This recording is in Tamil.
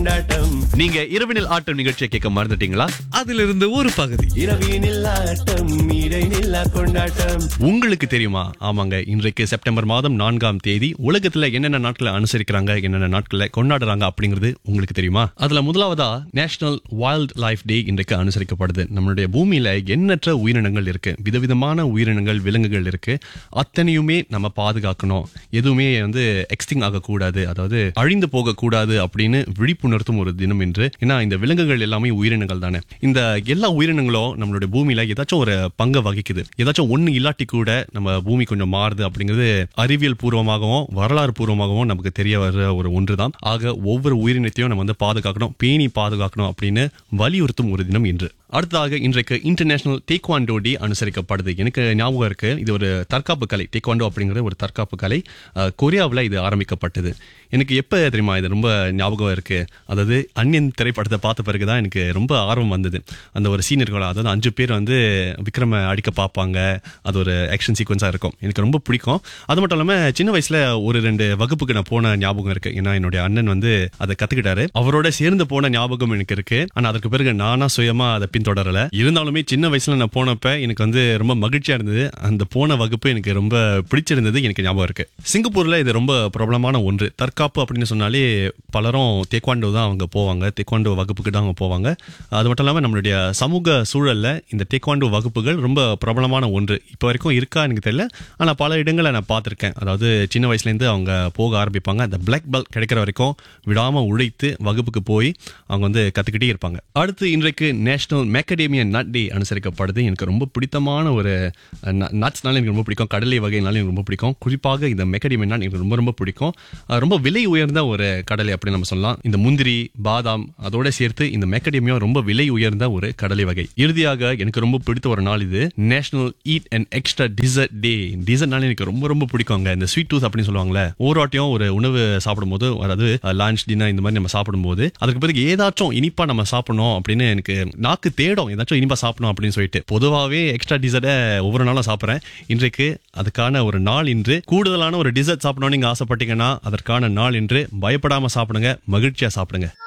கொண்டாட்டம் நீங்க இரவினில் ஆட்டம் நிகழ்ச்சியை கேட்க மறந்துட்டீங்களா அதிலிருந்து ஒரு பகுதி இரவினில் ஆட்டம் இடைநில்லா கொண்டாட்டம் உங்களுக்கு தெரியுமா ஆமாங்க இன்றைக்கு செப்டம்பர் மாதம் நான்காம் தேதி உலகத்துல என்னென்ன நாட்களை அனுசரிக்கிறாங்க என்னென்ன நாட்களை கொண்டாடுறாங்க அப்படிங்கிறது உங்களுக்கு தெரியுமா அதுல முதலாவதா நேஷனல் வைல்ட் லைஃப் டே இன்றைக்கு அனுசரிக்கப்படுது நம்மளுடைய பூமியில எண்ணற்ற உயிரினங்கள் இருக்கு விதவிதமான உயிரினங்கள் விலங்குகள் இருக்கு அத்தனையுமே நம்ம பாதுகாக்கணும் எதுவுமே வந்து எக்ஸ்டிங் ஆகக்கூடாது அதாவது அழிந்து போகக்கூடாது அப்படின்னு விழிப்புணர்த்தும் ஒரு தினம் என்று ஏன்னா இந்த விலங்குகள் எல்லாமே உயிரினங்கள் தானே இந்த எல்லா உயிரினங்களும் நம்மளுடைய பூமியில ஏதாச்சும் ஒரு பங்கை வகிக்குது ஏதாச்சும் ஒண்ணு இல்லாட்டி கூட நம்ம பூமி கொஞ்சம் மாறுது அப்படிங்கிறது அறிவியல் பூர்வமாகவும் வரலாறு பூர்வமாகவும் நமக்கு தெரிய வர ஒரு ஒன்றுதான் ஆக ஒவ்வொரு உயிரினத்தையும் நம்ம வந்து பாதுகாக்கணும் பேணி பாதுகாக்கணும் அப்படின்னு வலியுறுத்தும் ஒரு தினம் இன்று அடுத்ததாக இன்றைக்கு இன்டர்நேஷனல் டேக்வாண்டோ டே அனுசரிக்கப்படுது எனக்கு ஞாபகம் இருக்கு இது ஒரு தற்காப்பு கலை டேக்வாண்டோ அப்படிங்கிறது ஒரு தற்காப்பு கலை அஹ், கொரியாவுல இது ஆரம்பிக்கப்பட்டது எனக்கு எப்ப தெரியுமா இது ரொம்ப ஞாபகம் இருக்கு அதாவது அந்நியன் திரைப்படத்தை பார்த்த பிறகுதான் எனக்கு ரொம்ப ஆர்வம் வந்தது அந்த ஒரு சீன் இருக்கும் அதாவது அஞ்சு பேர் வந்து விக்ரம அடிக்க பார்ப்பாங்க அது ஒரு ஆக்ஷன் சீக்வன்ஸா இருக்கும் எனக்கு ரொம்ப பிடிக்கும் அது மட்டும் இல்லாம சின்ன வயசுல ஒரு ரெண்டு வகுப்புக்கு நான் போன ஞாபகம் இருக்கு ஏன்னா என்னுடைய அண்ணன் வந்து அதை கத்துக்கிட்டாரு அவரோட சேர்ந்து போன ஞாபகம் எனக்கு இருக்கு ஆனா அதற்கு பிறகு நானா சுயமா அதை பின்தொடரல இருந்தாலுமே சின்ன வயசுல நான் போனப்ப எனக்கு வந்து ரொம்ப மகிழ்ச்சியா இருந்தது அந்த போன வகுப்பு எனக்கு ரொம்ப பிடிச்சிருந்தது எனக்கு ஞாபகம் இருக்கு சிங்கப்பூர்ல இது ரொம்ப பிரபலமான ஒன்று தற்காப்பு அப்படின்னு சொன்னாலே பலரும் தேக்வாண்டோ தான் அவங்க போவாங்க தேக்வாண்டோ வகுப்புக்கு தான் அவங்க போவாங்க அது மட்டும் இல்லாம நம்மளுடைய சமூக சூழல்ல இந்த தேக்வாண்டோ வகுப்புகள் ரொம்ப பிரபலமான ஒன்று இப்போ வரைக்கும் இருக்கா எனக்கு தெரியல ஆனா பல இடங்களை நான் பார்த்திருக்கேன் அதாவது சின்ன வயசுல இருந்து அவங்க போக ஆரம்பிப்பாங்க அந்த பிளாக் பெல்ட் கிடைக்கிற வரைக்கும் விடாம உழைத்து வகுப்புக்கு போய் அவங்க வந்து கத்துக்கிட்டே இருப்பாங்க அடுத்து இன்றைக்கு நேஷனல் மேக்கடேமியன் நட் டே அனுசரிக்கப்படுது எனக்கு ரொம்ப பிடித்தமான ஒரு நட்ஸ்னால எனக்கு ரொம்ப பிடிக்கும் கடலை வகைனாலும் எனக்கு ரொம்ப பிடிக்கும் குறிப்பாக இந்த மேக்கடேமியன் நட் எனக்கு ரொம்ப ரொம்ப பிடிக்கும் அஹ் ரொம்ப விலை உயர்ந்த ஒரு கடலை அப்படின்னு நம்ம சொல்லலாம் இந்த முந்திரி பாதாம் அதோட சேர்த்து இந்த மேக்கடேமியா ரொம்ப விலை உயர்ந்த ஒரு கடலை வகை இறுதியாக எனக்கு ரொம்ப பிடித்த ஒரு நாள் இது national eat and extra dessert day டிசர்ட்னால எனக்கு ரொம்ப ரொம்ப பிடிக்குங்க இந்த ஸ்வீட் டூத் அப்படின்னு சொல்லுவாங்கல்ல ஒவ்வொரு வாட்டியும் ஒரு உணவு சாப்பிடும்போது அதாவது லஞ்ச் டின்னர் இந்த மாதிரி நம்ம சாப்பிடும்போது அதுக்கு பிறகு ஏதாச்சும் இனிப்பா நம்ம சாப்பிடணும் அப்படின்னு எனக்கு நாக்கு தேடும் ஏதாச்சும் இனிப்பா சாப்பிடணும் அப்படின்னு சொல்லிட்டு பொதுவாகவே எக்ஸ்ட்ரா டிசர்ட்டை ஒவ்வொரு நாளும் சாப்பிட்றேன் இன்றைக்கு அதுக்கான ஒரு நாள் இன்று கூடுதலான ஒரு டிசர்ட் சாப்பிடணும்னு நீங்க ஆசைப்பட்டீங்கன்னா அதற்கான நாள் இன்று பயப்படாம சாப்பிடுங்க மகிழ்ச்சியா சாப்பிடுங்க